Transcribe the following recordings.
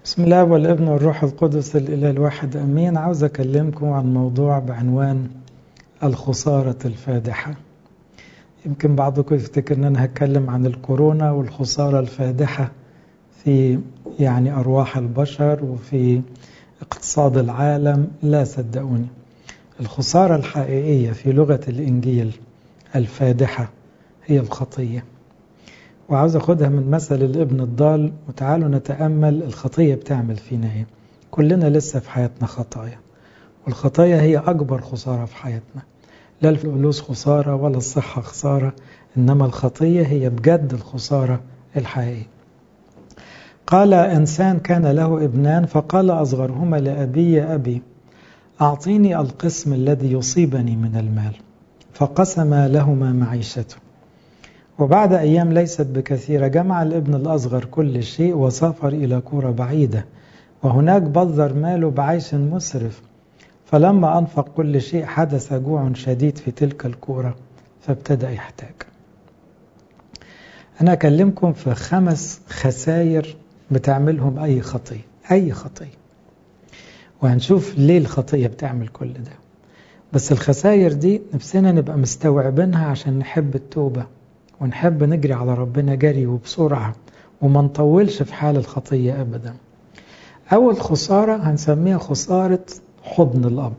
بسم الله والابن والروح القدس الإله الواحد أمين عاوز أكلمكم عن موضوع بعنوان الخسارة الفادحة يمكن بعضكم يفتكر أن أنا هتكلم عن الكورونا والخسارة الفادحة في يعني أرواح البشر وفي اقتصاد العالم لا صدقوني الخسارة الحقيقية في لغة الإنجيل الفادحة هي الخطية وعاوز أخدها من مثل الابن الضال وتعالوا نتأمل الخطية بتعمل فينا إيه كلنا لسه في حياتنا خطايا والخطايا هي أكبر خسارة في حياتنا لا الفلوس خسارة ولا الصحة خسارة إنما الخطية هي بجد الخسارة الحقيقية قال إنسان كان له ابنان فقال أصغرهما لأبي يا أبي أعطيني القسم الذي يصيبني من المال فقسم لهما معيشته وبعد أيام ليست بكثيرة جمع الابن الأصغر كل شيء وسافر إلى كورة بعيدة وهناك بذر ماله بعيش مسرف فلما أنفق كل شيء حدث جوع شديد في تلك الكورة فابتدأ يحتاج أنا أكلمكم في خمس خسائر بتعملهم أي خطية أي خطية وهنشوف ليه الخطية بتعمل كل ده بس الخسائر دي نفسنا نبقى مستوعبينها عشان نحب التوبة ونحب نجري على ربنا جري وبسرعة وما نطولش في حال الخطية أبدا أول خسارة هنسميها خسارة حضن الأب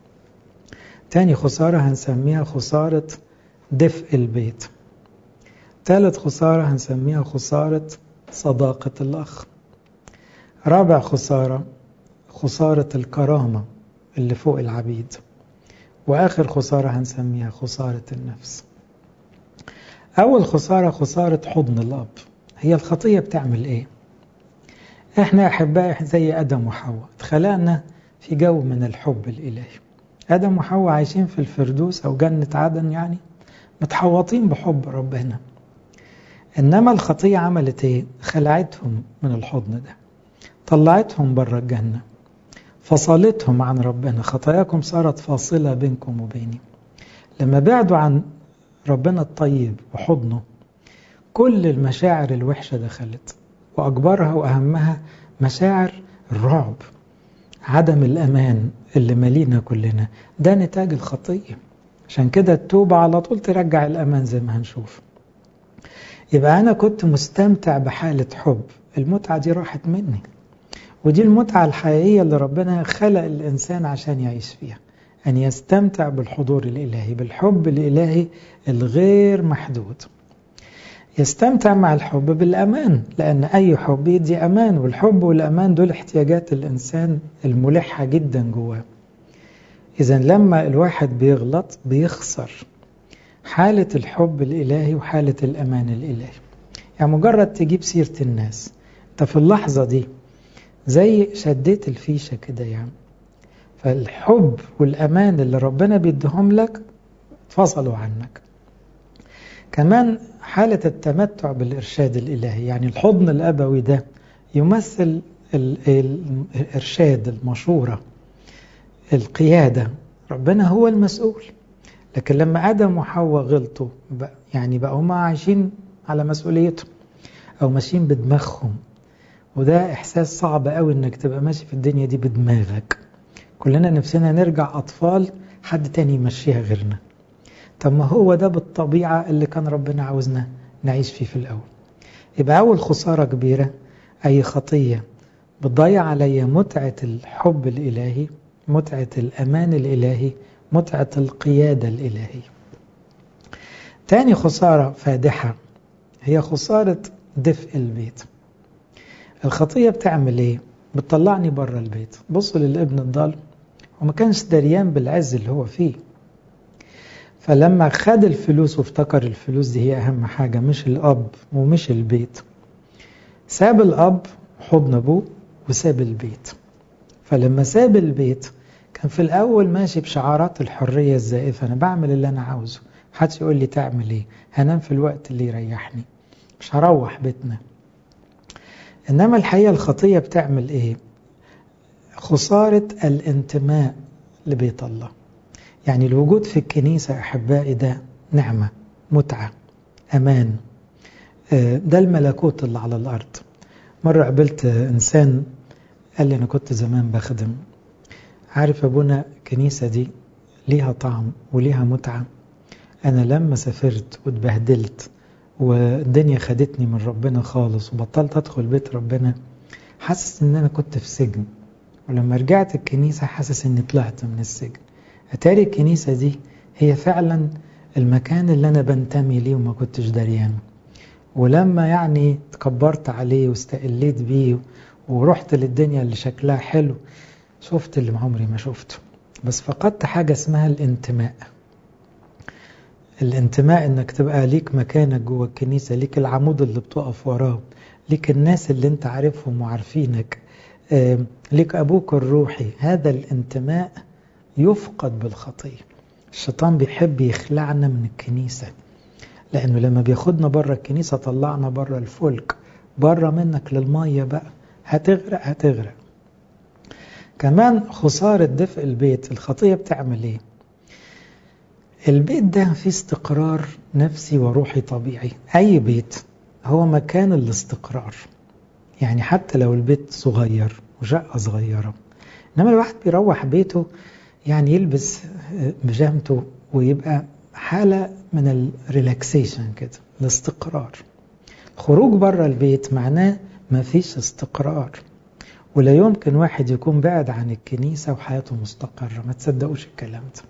تاني خسارة هنسميها خسارة دفء البيت ثالث خسارة هنسميها خسارة صداقة الأخ رابع خسارة خسارة الكرامة اللي فوق العبيد وآخر خسارة هنسميها خسارة النفس أول خسارة خسارة حضن الأب هي الخطية بتعمل إيه؟ إحنا أحبائي زي آدم وحواء اتخلقنا في جو من الحب الإلهي آدم وحواء عايشين في الفردوس أو جنة عدن يعني متحوطين بحب ربنا إنما الخطية عملت إيه؟ خلعتهم من الحضن ده طلعتهم بره الجنة فصلتهم عن ربنا خطاياكم صارت فاصلة بينكم وبيني لما بعدوا عن ربنا الطيب وحضنه كل المشاعر الوحشة دخلت وأكبرها وأهمها مشاعر الرعب عدم الأمان اللي مالينا كلنا ده نتاج الخطية عشان كده التوبة على طول ترجع الأمان زي ما هنشوف يبقى أنا كنت مستمتع بحالة حب المتعة دي راحت مني ودي المتعة الحقيقية اللي ربنا خلق الإنسان عشان يعيش فيها أن يستمتع بالحضور الإلهي بالحب الإلهي الغير محدود يستمتع مع الحب بالأمان لأن أي حب يدي أمان والحب والأمان دول احتياجات الإنسان الملحة جدا جواه إذا لما الواحد بيغلط بيخسر حالة الحب الإلهي وحالة الأمان الإلهي يعني مجرد تجيب سيرة الناس أنت في اللحظة دي زي شديت الفيشة كده يعني فالحب والأمان اللي ربنا بيديهم لك فصلوا عنك كمان حالة التمتع بالإرشاد الإلهي يعني الحضن الأبوي ده يمثل الإرشاد المشورة القيادة ربنا هو المسؤول لكن لما آدم وحواء غلطوا يعني بقوا هم عايشين على مسؤوليتهم أو ماشيين بدماغهم وده إحساس صعب قوي إنك تبقى ماشي في الدنيا دي بدماغك كلنا نفسنا نرجع أطفال حد تاني يمشيها غيرنا طب ما هو ده بالطبيعة اللي كان ربنا عاوزنا نعيش فيه في الأول يبقى أول خسارة كبيرة أي خطية بتضيع عليا متعة الحب الإلهي متعة الأمان الإلهي متعة القيادة الإلهية تاني خسارة فادحة هي خسارة دفء البيت الخطية بتعمل ايه؟ بتطلعني بره البيت بصوا للابن الضال وما كانش دريان بالعز اللي هو فيه فلما خد الفلوس وافتكر الفلوس دي هي أهم حاجة مش الأب ومش البيت ساب الأب حضن أبوه وساب البيت فلما ساب البيت كان في الأول ماشي بشعارات الحرية الزائفة أنا بعمل اللي أنا عاوزه محدش يقول لي تعمل إيه هنام في الوقت اللي يريحني مش هروح بيتنا إنما الحقيقة الخطية بتعمل إيه خسارة الانتماء لبيت الله يعني الوجود في الكنيسة أحبائي ده نعمة متعة أمان ده الملكوت اللي على الأرض مرة قابلت إنسان قال لي أنا كنت زمان بخدم عارف أبونا الكنيسة دي ليها طعم وليها متعة أنا لما سافرت واتبهدلت والدنيا خدتني من ربنا خالص وبطلت أدخل بيت ربنا حاسس إن أنا كنت في سجن ولما رجعت الكنيسة حاسس إني طلعت من السجن أتاري الكنيسة دي هي فعلا المكان اللي أنا بنتمي ليه وما كنتش دريانه ولما يعني تكبرت عليه واستقليت بيه ورحت للدنيا اللي شكلها حلو شفت اللي عمري ما شفته بس فقدت حاجة اسمها الانتماء الانتماء انك تبقى ليك مكانك جوه الكنيسة ليك العمود اللي بتقف وراه ليك الناس اللي انت عارفهم وعارفينك ليك ابوك الروحي هذا الانتماء يفقد بالخطية الشيطان بيحب يخلعنا من الكنيسة لانه لما بياخدنا بره الكنيسة طلعنا بره الفلك بره منك للمية بقى هتغرق هتغرق كمان خسارة دفء البيت الخطية بتعمل ايه البيت ده فيه استقرار نفسي وروحي طبيعي أي بيت هو مكان الاستقرار يعني حتى لو البيت صغير وشقة صغيرة إنما الواحد بيروح بيته يعني يلبس بيجامته ويبقى حالة من الريلاكسيشن كده الاستقرار خروج بره البيت معناه مفيش استقرار ولا يمكن واحد يكون بعد عن الكنيسة وحياته مستقرة ما تصدقوش الكلام ده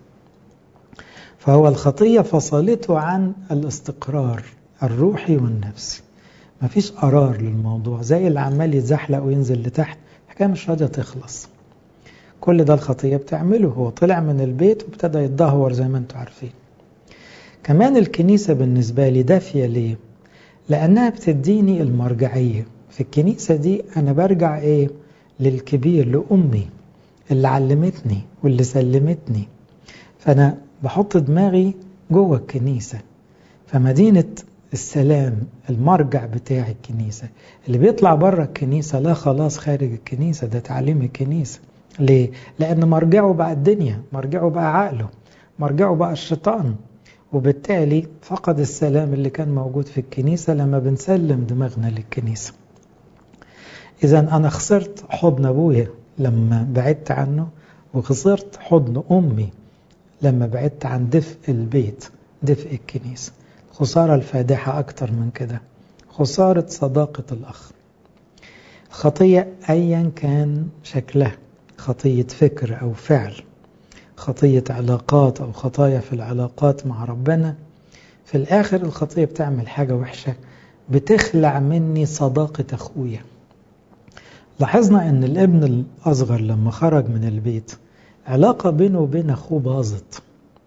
فهو الخطية فصلته عن الاستقرار الروحي والنفسي مفيش قرار للموضوع زي اللي عمال يتزحلق وينزل لتحت الحكاية مش راضية تخلص كل ده الخطية بتعمله هو طلع من البيت وابتدى يتدهور زي ما انتم عارفين كمان الكنيسة بالنسبة لي دافية ليه لأنها بتديني المرجعية في الكنيسة دي أنا برجع إيه للكبير لأمي اللي علمتني واللي سلمتني فأنا بحط دماغي جوه الكنيسة فمدينة السلام المرجع بتاع الكنيسة اللي بيطلع بره الكنيسة لا خلاص خارج الكنيسة ده تعليم الكنيسة ليه؟ لأن مرجعه بقى الدنيا مرجعه بقى عقله مرجعه بقى الشيطان وبالتالي فقد السلام اللي كان موجود في الكنيسة لما بنسلم دماغنا للكنيسة إذا أنا خسرت حضن أبويا لما بعدت عنه وخسرت حضن أمي لما بعدت عن دفء البيت دفء الكنيسة خسارة الفادحة أكتر من كده خسارة صداقة الأخ خطية أيا كان شكلها خطية فكر أو فعل خطية علاقات أو خطايا في العلاقات مع ربنا في الآخر الخطية بتعمل حاجة وحشة بتخلع مني صداقة أخويا لاحظنا أن الابن الأصغر لما خرج من البيت علاقة بينه وبين أخوه باظت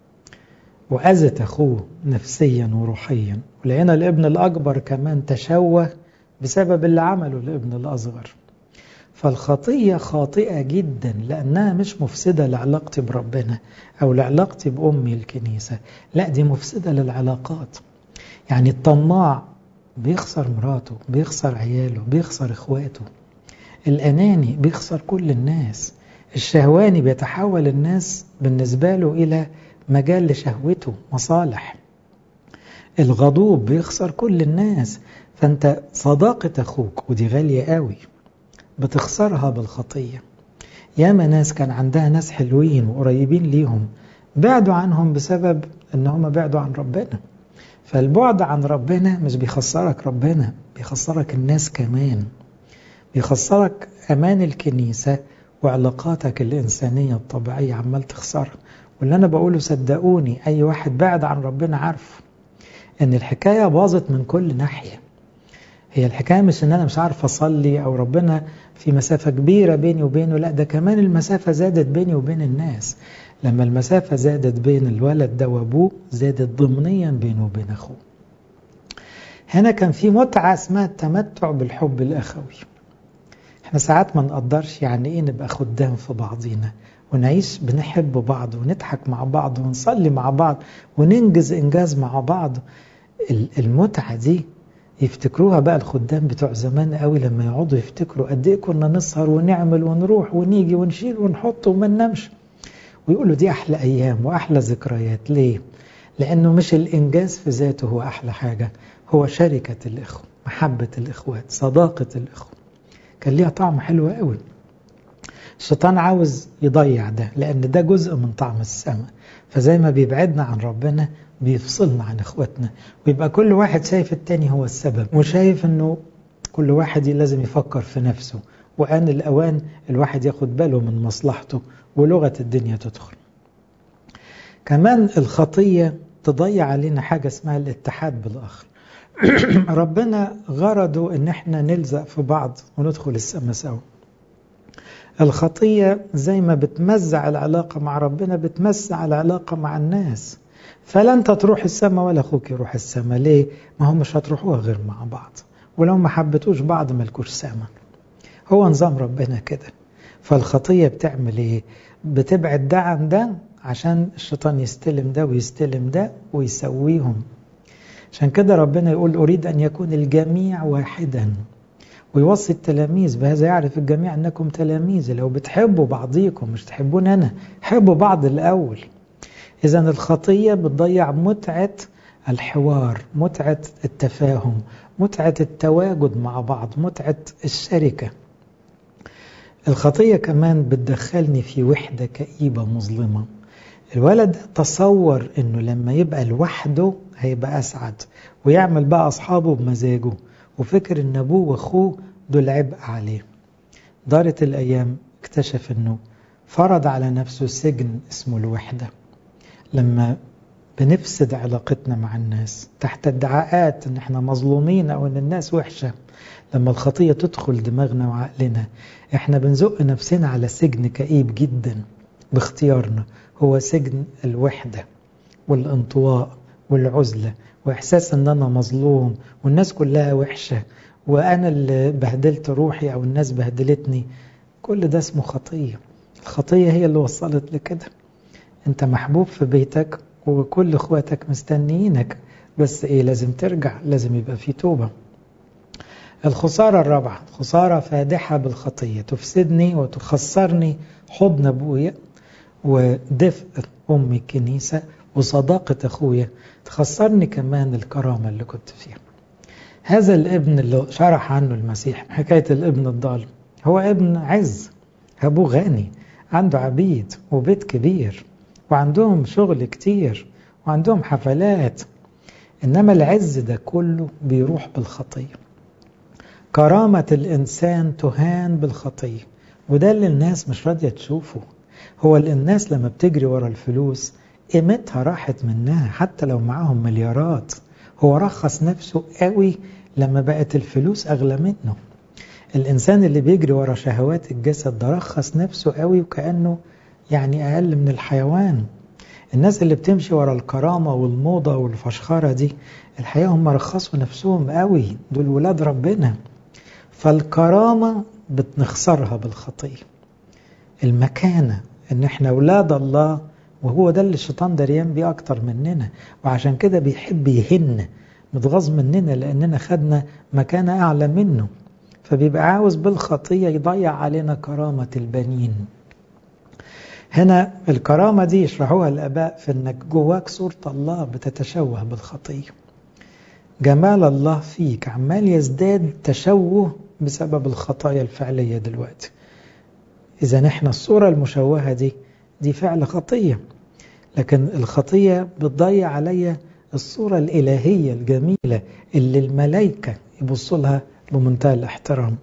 وأذت أخوه نفسيا وروحيا ولقينا الابن الأكبر كمان تشوه بسبب اللي عمله الابن الأصغر فالخطية خاطئة جدا لأنها مش مفسدة لعلاقتي بربنا أو لعلاقتي بأمي الكنيسة لا دي مفسدة للعلاقات يعني الطماع بيخسر مراته بيخسر عياله بيخسر إخواته الأناني بيخسر كل الناس الشهواني بيتحول الناس بالنسبة له إلى مجال لشهوته مصالح الغضوب بيخسر كل الناس فأنت صداقة أخوك ودي غالية قوي بتخسرها بالخطية ياما ناس كان عندها ناس حلوين وقريبين ليهم بعدوا عنهم بسبب ان هم بعدوا عن ربنا فالبعد عن ربنا مش بيخسرك ربنا بيخسرك الناس كمان بيخسرك امان الكنيسة وعلاقاتك الإنسانية الطبيعية عمال تخسرها واللي أنا بقوله صدقوني أي واحد بعد عن ربنا عارف إن الحكاية باظت من كل ناحية هي الحكاية مش إن أنا مش عارف أصلي أو ربنا في مسافة كبيرة بيني وبينه لا ده كمان المسافة زادت بيني وبين الناس لما المسافة زادت بين الولد ده وأبوه زادت ضمنيا بينه وبين أخوه هنا كان في متعة اسمها التمتع بالحب الأخوي احنا ساعات ما نقدرش يعني ايه نبقى خدام في بعضينا ونعيش بنحب بعض ونضحك مع بعض ونصلي مع بعض وننجز انجاز مع بعض المتعة دي يفتكروها بقى الخدام بتوع زمان قوي لما يقعدوا يفتكروا قد ايه كنا نسهر ونعمل ونروح ونيجي ونشيل ونحط وما ننامش ويقولوا دي احلى ايام واحلى ذكريات ليه لانه مش الانجاز في ذاته هو احلى حاجه هو شركه الاخوه محبه الاخوات صداقه الاخوه كان ليها طعم حلو قوي الشيطان عاوز يضيع ده لأن ده جزء من طعم السماء فزي ما بيبعدنا عن ربنا بيفصلنا عن اخواتنا ويبقى كل واحد شايف التاني هو السبب وشايف انه كل واحد لازم يفكر في نفسه وآن الأوان الواحد ياخد باله من مصلحته ولغة الدنيا تدخل كمان الخطية تضيع علينا حاجة اسمها الاتحاد بالآخر ربنا غرضه ان احنا نلزق في بعض وندخل السما سوا الخطية زي ما بتمزع العلاقة مع ربنا بتمزع العلاقة مع الناس فلا انت تروح السما ولا اخوك يروح السما ليه ما هم مش هتروحوها غير مع بعض ولو ما حبتوش بعض ملكوش سما هو نظام ربنا كده فالخطية بتعمل ايه بتبعد ده عن ده عشان الشيطان يستلم ده ويستلم ده ويسويهم عشان كده ربنا يقول أريد أن يكون الجميع واحدا ويوصي التلاميذ بهذا يعرف الجميع أنكم تلاميذ لو بتحبوا بعضيكم مش تحبون أنا حبوا بعض الأول إذا الخطية بتضيع متعة الحوار متعة التفاهم متعة التواجد مع بعض متعة الشركة الخطية كمان بتدخلني في وحدة كئيبة مظلمة الولد تصور انه لما يبقى لوحده هيبقى اسعد ويعمل بقى اصحابه بمزاجه وفكر ان ابوه واخوه دول عبء عليه دارت الايام اكتشف انه فرض على نفسه سجن اسمه الوحدة لما بنفسد علاقتنا مع الناس تحت ادعاءات ان احنا مظلومين او ان الناس وحشة لما الخطية تدخل دماغنا وعقلنا احنا بنزق نفسنا على سجن كئيب جدا باختيارنا هو سجن الوحدة والانطواء والعزلة وإحساس أن أنا مظلوم والناس كلها وحشة وأنا اللي بهدلت روحي أو الناس بهدلتني كل ده اسمه خطية الخطية هي اللي وصلت لكده أنت محبوب في بيتك وكل اخواتك مستنيينك بس إيه لازم ترجع لازم يبقى في توبة الخسارة الرابعة خسارة فادحة بالخطية تفسدني وتخسرني حضن أبويا ودفء أمي الكنيسة وصداقة أخويا تخسرني كمان الكرامة اللي كنت فيها هذا الابن اللي شرح عنه المسيح حكاية الابن الضال هو ابن عز أبوه غني عنده عبيد وبيت كبير وعندهم شغل كتير وعندهم حفلات إنما العز ده كله بيروح بالخطية كرامة الإنسان تهان بالخطية وده اللي الناس مش راضية تشوفه هو الناس لما بتجري ورا الفلوس قيمتها راحت منها حتى لو معاهم مليارات هو رخص نفسه قوي لما بقت الفلوس أغلى منه الإنسان اللي بيجري ورا شهوات الجسد ده رخص نفسه قوي وكأنه يعني أقل من الحيوان الناس اللي بتمشي ورا الكرامة والموضة والفشخرة دي الحقيقة هم رخصوا نفسهم قوي دول ولاد ربنا فالكرامة بتنخسرها بالخطية المكانة ان احنا اولاد الله وهو ده اللي الشيطان دريان بيه اكتر مننا وعشان كده بيحب يهن متغاظ مننا لاننا خدنا مكانة اعلى منه فبيبقى عاوز بالخطية يضيع علينا كرامة البنين هنا الكرامة دي يشرحوها الآباء في أنك جواك صورة الله بتتشوه بالخطية جمال الله فيك عمال يزداد تشوه بسبب الخطايا الفعلية دلوقتي إذا نحن الصورة المشوهة دي دي فعل خطية لكن الخطية بتضيع عليا الصورة الإلهية الجميلة اللي الملائكة يبصوا لها بمنتهى الاحترام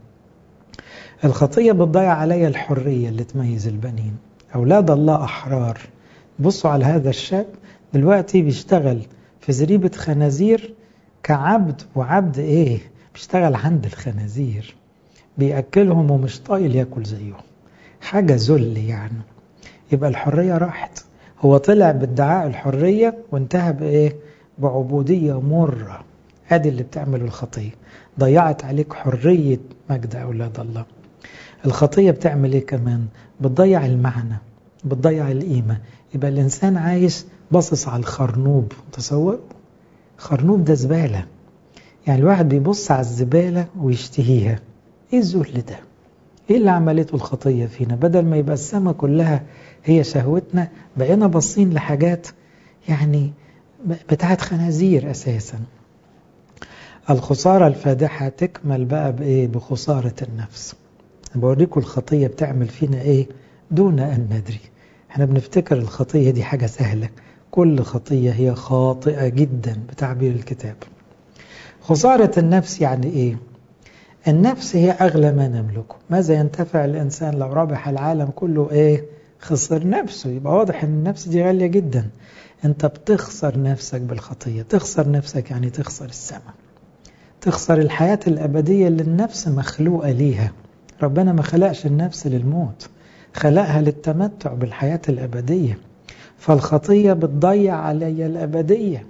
الخطية بتضيع عليا الحرية اللي تميز البنين أولاد الله أحرار بصوا على هذا الشاب دلوقتي بيشتغل في زريبة خنازير كعبد وعبد إيه بيشتغل عند الخنازير بيأكلهم ومش طايل ياكل زيهم حاجة ذل يعني يبقى الحرية راحت هو طلع بادعاء الحرية وانتهى بإيه بعبودية مرة ادي اللي بتعمل الخطية ضيعت عليك حرية مجد أولاد الله الخطية بتعمل إيه كمان بتضيع المعنى بتضيع القيمة يبقى الإنسان عايش باصص على الخرنوب تصور خرنوب ده زبالة يعني الواحد بيبص على الزبالة ويشتهيها ايه الذل ده ايه اللي عملته الخطية فينا بدل ما يبقى السماء كلها هي شهوتنا بقينا باصين لحاجات يعني بتاعت خنازير اساسا الخسارة الفادحة تكمل بقى بايه بخسارة النفس بوريكم الخطية بتعمل فينا ايه دون ان ندري احنا بنفتكر الخطية دي حاجة سهلة كل خطية هي خاطئة جدا بتعبير الكتاب خسارة النفس يعني ايه النفس هي اغلى ما نملكه ماذا ينتفع الانسان لو ربح العالم كله ايه خسر نفسه يبقى واضح ان النفس دي غالية جدا انت بتخسر نفسك بالخطية تخسر نفسك يعني تخسر السماء تخسر الحياة الأبدية اللي النفس مخلوقة ليها ربنا ما خلقش النفس للموت خلقها للتمتع بالحياة الأبدية فالخطية بتضيع علي الأبدية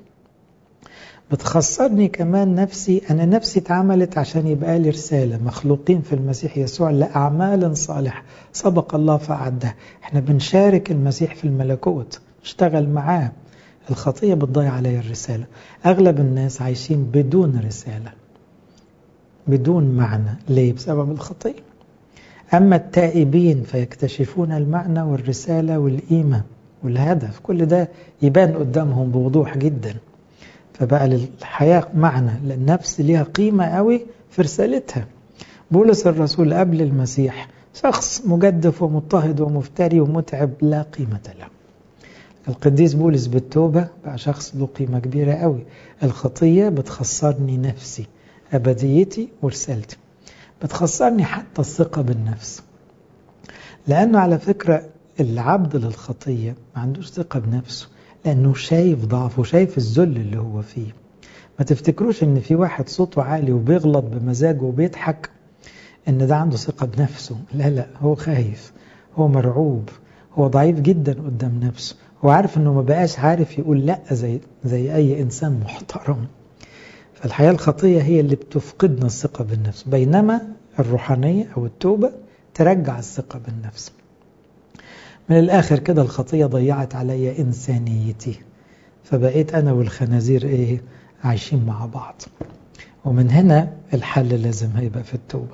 بتخسرني كمان نفسي أنا نفسي اتعملت عشان يبقى لي رسالة مخلوقين في المسيح يسوع لأعمال صالحة سبق الله فأعدها احنا بنشارك المسيح في الملكوت نشتغل معاه الخطية بتضيع علي الرسالة أغلب الناس عايشين بدون رسالة بدون معنى ليه؟ بسبب الخطية أما التائبين فيكتشفون المعنى والرسالة والقيمة والهدف كل ده يبان قدامهم بوضوح جدا فبقى للحياة معنى للنفس ليها قيمة قوي في رسالتها بولس الرسول قبل المسيح شخص مجدف ومضطهد ومفتري ومتعب لا قيمة له القديس بولس بالتوبة بقى شخص له قيمة كبيرة قوي الخطية بتخسرني نفسي أبديتي ورسالتي بتخسرني حتى الثقة بالنفس لأنه على فكرة العبد للخطية ما عندوش ثقة بنفسه لأنه شايف ضعفه شايف الذل اللي هو فيه ما تفتكروش ان في واحد صوته عالي وبيغلط بمزاجه وبيضحك ان ده عنده ثقة بنفسه لا لا هو خايف هو مرعوب هو ضعيف جدا قدام نفسه هو عارف انه ما بقاش عارف يقول لا زي زي اي انسان محترم فالحياة الخطية هي اللي بتفقدنا الثقة بالنفس بينما الروحانية او التوبة ترجع الثقة بالنفس من الآخر كده الخطية ضيعت علي إنسانيتي فبقيت أنا والخنازير إيه عايشين مع بعض ومن هنا الحل لازم هيبقى في التوبة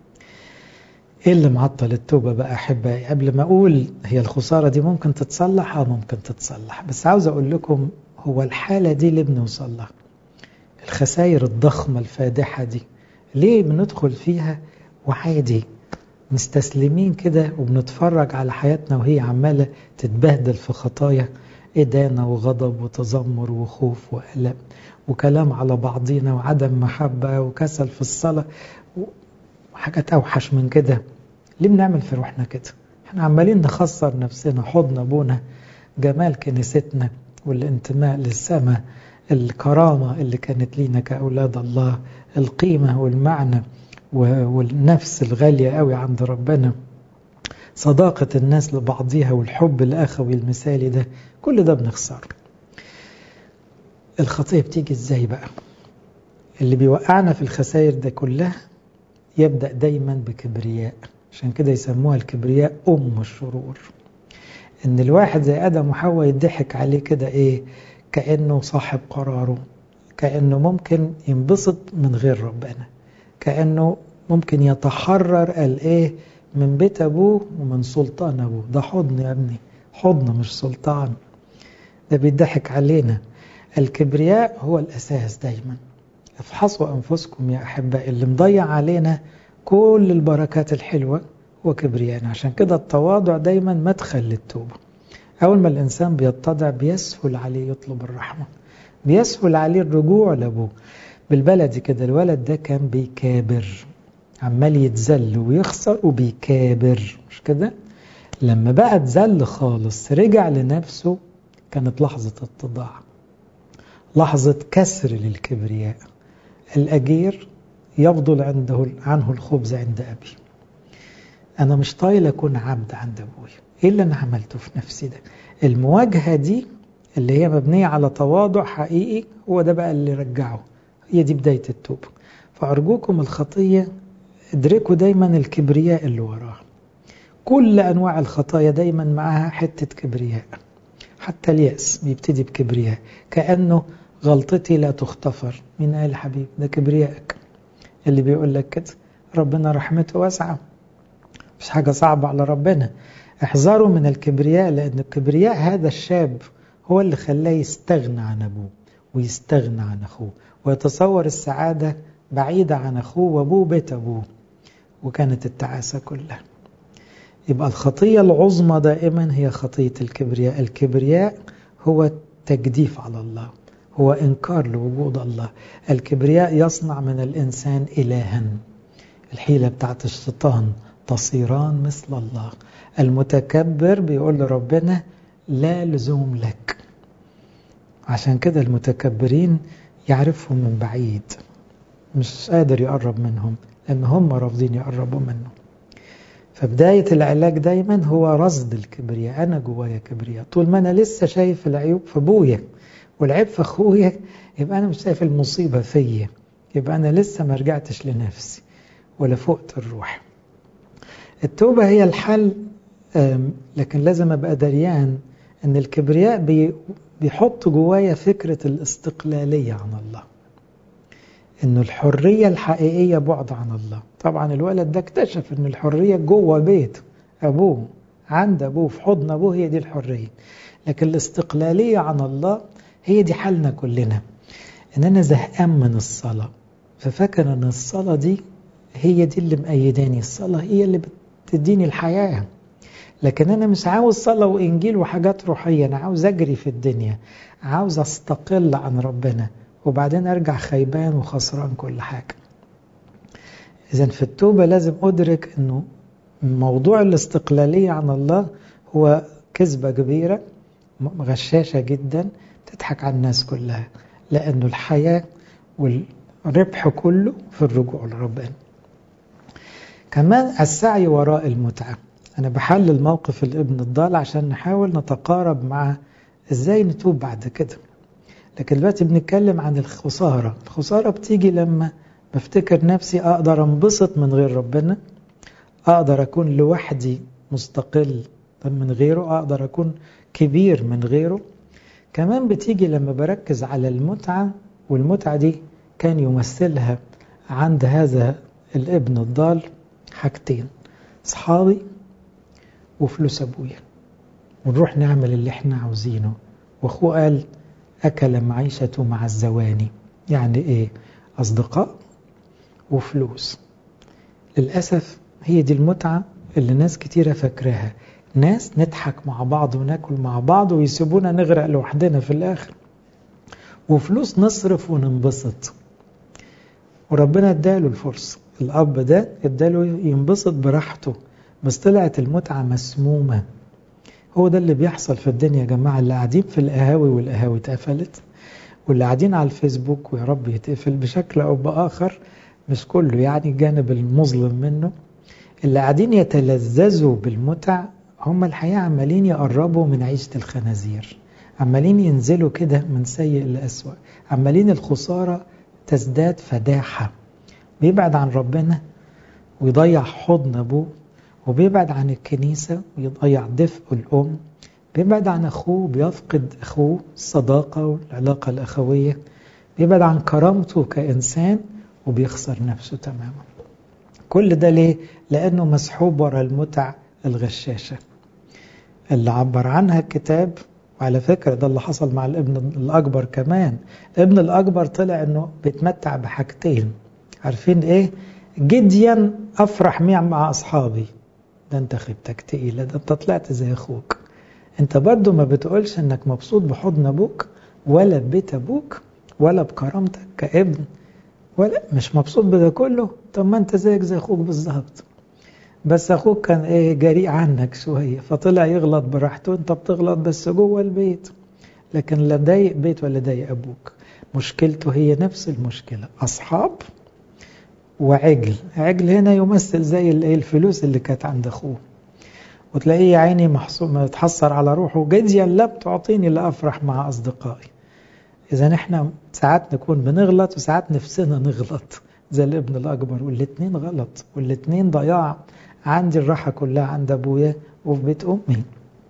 إيه اللي معطل التوبة بقى أحبائي قبل ما أقول هي الخسارة دي ممكن تتصلح أو ممكن تتصلح بس عاوز أقول لكم هو الحالة دي اللي بنوصل لها الخسائر الضخمة الفادحة دي ليه بندخل فيها وعادي مستسلمين كده وبنتفرج على حياتنا وهي عمالة تتبهدل في خطايا إدانة وغضب وتذمر وخوف وقلق وكلام على بعضينا وعدم محبة وكسل في الصلاة وحاجات أوحش من كده ليه بنعمل في روحنا كده احنا عمالين نخسر نفسنا حضن أبونا جمال كنيستنا والانتماء للسماء الكرامة اللي كانت لينا كأولاد الله القيمة والمعنى والنفس الغالية قوي عند ربنا صداقة الناس لبعضها والحب الأخوي المثالي ده كل ده بنخسره الخطية بتيجي ازاي بقى اللي بيوقعنا في الخسائر ده كلها يبدأ دايما بكبرياء عشان كده يسموها الكبرياء أم الشرور إن الواحد زي آدم وحواء يضحك عليه كده إيه كأنه صاحب قراره كأنه ممكن ينبسط من غير ربنا كأنه ممكن يتحرر قال إيه من بيت أبوه ومن سلطان أبوه ده حضن يا ابني حضن مش سلطان ده بيضحك علينا الكبرياء هو الأساس دايما افحصوا أنفسكم يا أحبائي اللي مضيع علينا كل البركات الحلوة هو كبرياءنا عشان كده التواضع دايما مدخل للتوبة أول ما الإنسان بيتضع بيسهل عليه يطلب الرحمة بيسهل عليه الرجوع لأبوه بالبلدي كده الولد ده كان بيكابر عمال يتذل ويخسر وبيكابر مش كده لما بقى اتذل خالص رجع لنفسه كانت لحظة اتضاع لحظة كسر للكبرياء الأجير يفضل عنده عنه الخبز عند أبي أنا مش طايل أكون عبد عند أبوي إيه اللي أنا عملته في نفسي ده المواجهة دي اللي هي مبنية على تواضع حقيقي هو ده بقى اللي رجعه هي دي بداية التوبة فأرجوكم الخطية ادركوا دايما الكبرياء اللي وراها كل أنواع الخطايا دايما معاها حتة كبرياء حتى اليأس بيبتدي بكبرياء كأنه غلطتي لا تغتفر مين قال حبيب ده كبريائك اللي بيقول لك كده ربنا رحمته واسعة مش حاجة صعبة على ربنا احذروا من الكبرياء لأن الكبرياء هذا الشاب هو اللي خلاه يستغنى عن أبوه ويستغنى عن أخوه ويتصور السعادة بعيدة عن أخوه وأبوه بيت أبوه وكانت التعاسة كلها يبقى الخطية العظمى دائما هي خطية الكبرياء الكبرياء هو تجديف على الله هو إنكار لوجود الله الكبرياء يصنع من الإنسان إلها الحيلة بتاعت الشيطان تصيران مثل الله المتكبر بيقول لربنا لا لزوم لك عشان كده المتكبرين يعرفهم من بعيد مش قادر يقرب منهم لأن هم رافضين يقربوا منه فبداية العلاج دايما هو رصد الكبرياء أنا جوايا كبرياء طول ما أنا لسه شايف العيوب في أبويا والعيب في أخويا يبقى أنا مش شايف المصيبة فيا يبقى أنا لسه ما رجعتش لنفسي ولا فقت الروح التوبة هي الحل لكن لازم أبقى دريان أن الكبرياء بيحط جوايا فكرة الاستقلالية عن الله انه الحرية الحقيقية بعد عن الله طبعا الولد ده اكتشف ان الحرية جوه بيت ابوه عند ابوه في حضن ابوه هي دي الحرية لكن الاستقلالية عن الله هي دي حالنا كلنا ان انا زهقان من الصلاة ففاكر ان الصلاة دي هي دي اللي مأيداني الصلاة هي اللي بتديني الحياة لكن انا مش عاوز صلاة وانجيل وحاجات روحية انا عاوز اجري في الدنيا عاوز استقل عن ربنا وبعدين ارجع خيبان وخسران كل حاجة اذا في التوبة لازم ادرك انه موضوع الاستقلالية عن الله هو كذبة كبيرة غشاشة جدا تضحك على الناس كلها لانه الحياة والربح كله في الرجوع لربنا كمان السعي وراء المتعة أنا بحلل موقف الابن الضال عشان نحاول نتقارب مع إزاي نتوب بعد كده لكن دلوقتي بنتكلم عن الخسارة الخسارة بتيجي لما بفتكر نفسي أقدر أنبسط من غير ربنا أقدر أكون لوحدي مستقل من غيره أقدر أكون كبير من غيره كمان بتيجي لما بركز على المتعة والمتعة دي كان يمثلها عند هذا الابن الضال حاجتين صحابي وفلوس أبويا ونروح نعمل اللي احنا عاوزينه واخوه قال أكل معيشته مع الزواني يعني إيه أصدقاء وفلوس للأسف هي دي المتعة اللي ناس كتيرة فاكراها ناس نضحك مع بعض وناكل مع بعض ويسيبونا نغرق لوحدنا في الآخر وفلوس نصرف وننبسط وربنا اداله الفرصة الأب ده اداله ينبسط براحته بس طلعت المتعة مسمومة هو ده اللي بيحصل في الدنيا يا جماعة اللي قاعدين في القهاوي والقهاوي اتقفلت واللي قاعدين على الفيسبوك ويا رب يتقفل بشكل أو بآخر مش كله يعني الجانب المظلم منه اللي قاعدين يتلذذوا بالمتع هم الحقيقة عمالين يقربوا من عيشة الخنازير عمالين ينزلوا كده من سيء لأسوأ عمالين الخسارة تزداد فداحة بيبعد عن ربنا ويضيع حضن أبوه وبيبعد عن الكنيسة ويضيع دفء الأم بيبعد عن أخوه بيفقد أخوه الصداقة والعلاقة الأخوية بيبعد عن كرامته كإنسان وبيخسر نفسه تماما كل ده ليه؟ لأنه مسحوب ورا المتع الغشاشة اللي عبر عنها الكتاب وعلى فكرة ده اللي حصل مع الابن الأكبر كمان الابن الأكبر طلع أنه بيتمتع بحاجتين عارفين إيه؟ جديا أفرح مع أصحابي ده أنت خيبتك تقيلة ده أنت طلعت زي أخوك أنت برضو ما بتقولش أنك مبسوط بحضن أبوك ولا ببيت أبوك ولا بكرامتك كابن ولا مش مبسوط بده كله طب ما أنت زيك زي أخوك بالظبط بس أخوك كان إيه جريء عنك شوية فطلع يغلط براحته أنت بتغلط بس جوه البيت لكن لا ضايق بيت ولا ضايق أبوك مشكلته هي نفس المشكلة أصحاب وعجل عجل هنا يمثل زي الفلوس اللي كانت عند أخوه وتلاقيه يا عيني محصور متحسر على روحه جديا لا بتعطيني لأفرح مع أصدقائي إذا احنا ساعات نكون بنغلط وساعات نفسنا نغلط زي الابن الأكبر والاتنين غلط والاتنين ضياع عندي الراحة كلها عند أبويا وفي بيت أمي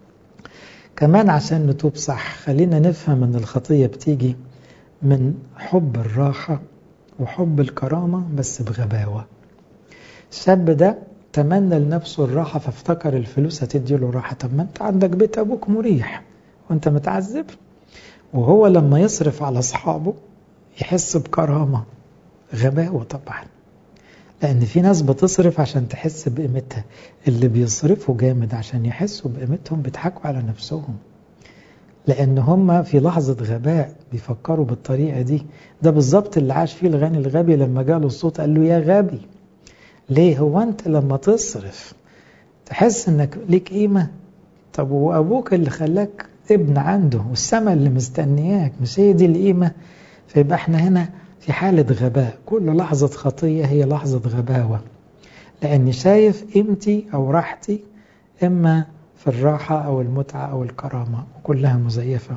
كمان عشان نتوب صح خلينا نفهم أن الخطية بتيجي من حب الراحة وحب الكرامة بس بغباوة الشاب ده تمنى لنفسه الراحة فافتكر الفلوس هتدي له راحة طب ما انت عندك بيت أبوك مريح وانت متعذب وهو لما يصرف على أصحابه يحس بكرامة غباوة طبعا لأن في ناس بتصرف عشان تحس بقيمتها اللي بيصرفوا جامد عشان يحسوا بقيمتهم بيضحكوا على نفسهم لأن هم في لحظة غباء بيفكروا بالطريقة دي ده بالظبط اللي عاش فيه الغني الغبي لما جاله الصوت قال له يا غبي ليه هو أنت لما تصرف تحس أنك ليك قيمة طب وأبوك اللي خلاك ابن عنده والسماء اللي مستنياك مش هي دي القيمة فيبقى احنا هنا في حالة غباء كل لحظة خطية هي لحظة غباوة لأني شايف قيمتي أو راحتي إما في الراحة أو المتعة أو الكرامة وكلها مزيفة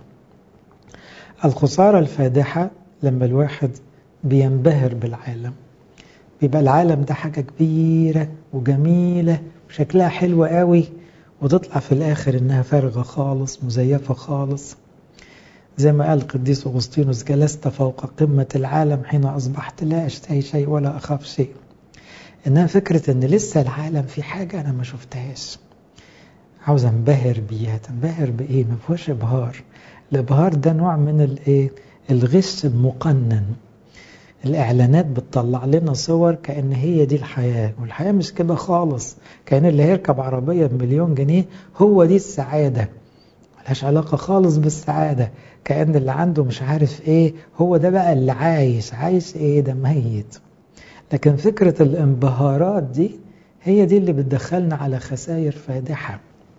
الخسارة الفادحة لما الواحد بينبهر بالعالم بيبقى العالم ده حاجة كبيرة وجميلة وشكلها حلو قوي وتطلع في الآخر إنها فارغة خالص مزيفة خالص زي ما قال القديس أغسطينوس جلست فوق قمة العالم حين أصبحت لا أشتهي شيء ولا أخاف شيء إنها فكرة إن لسه العالم في حاجة أنا ما شفتهاش عاوز انبهر بيها تنبهر بإيه ما فيهوش إبهار الإبهار ده نوع من الإيه الغش المقنن الإعلانات بتطلع لنا صور كأن هي دي الحياة والحياة مش كده خالص كأن اللي هيركب عربية بمليون جنيه هو دي السعادة ملهاش علاقة خالص بالسعادة كأن اللي عنده مش عارف ايه هو ده بقى اللي عايش عايش ايه ده ميت لكن فكرة الانبهارات دي هي دي اللي بتدخلنا على خسائر فادحة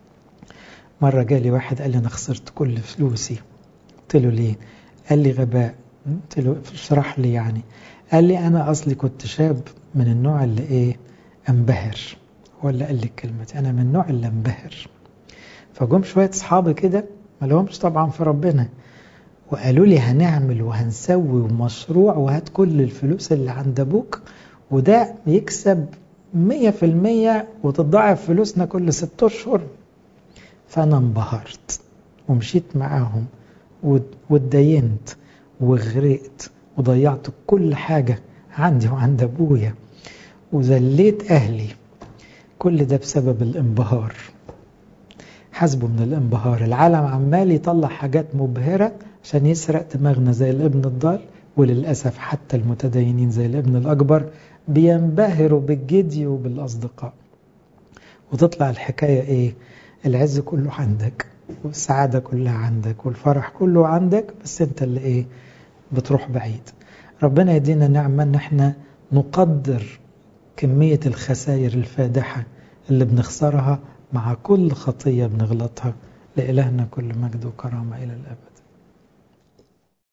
مرة جالي واحد قال لي أنا خسرت كل فلوسي قلت له ليه قال لي غباء قلت له اشرح لي يعني قال لي أنا أصلي كنت شاب من النوع اللي إيه انبهر هو اللي قال لي الكلمة أنا من النوع اللي انبهر فجم شوية أصحابي كده ما لهمش طبعا في ربنا وقالوا لي هنعمل وهنسوي ومشروع وهات كل الفلوس اللي عند أبوك وده يكسب مية في المية وتضاعف فلوسنا كل ست أشهر فأنا انبهرت ومشيت معاهم واتدينت وغرقت وضيعت كل حاجة عندي وعند أبويا وذليت أهلي كل ده بسبب الانبهار حسبه من الانبهار العالم عمال يطلع حاجات مبهرة عشان يسرق دماغنا زي الابن الضال وللأسف حتى المتدينين زي الابن الأكبر بينبهروا بالجدي وبالأصدقاء وتطلع الحكاية إيه العز كله عندك والسعادة كلها عندك والفرح كله عندك بس انت اللي ايه بتروح بعيد ربنا يدينا نعمة ان احنا نقدر كمية الخسائر الفادحة اللي بنخسرها مع كل خطية بنغلطها لإلهنا كل مجد وكرامة إلى الأبد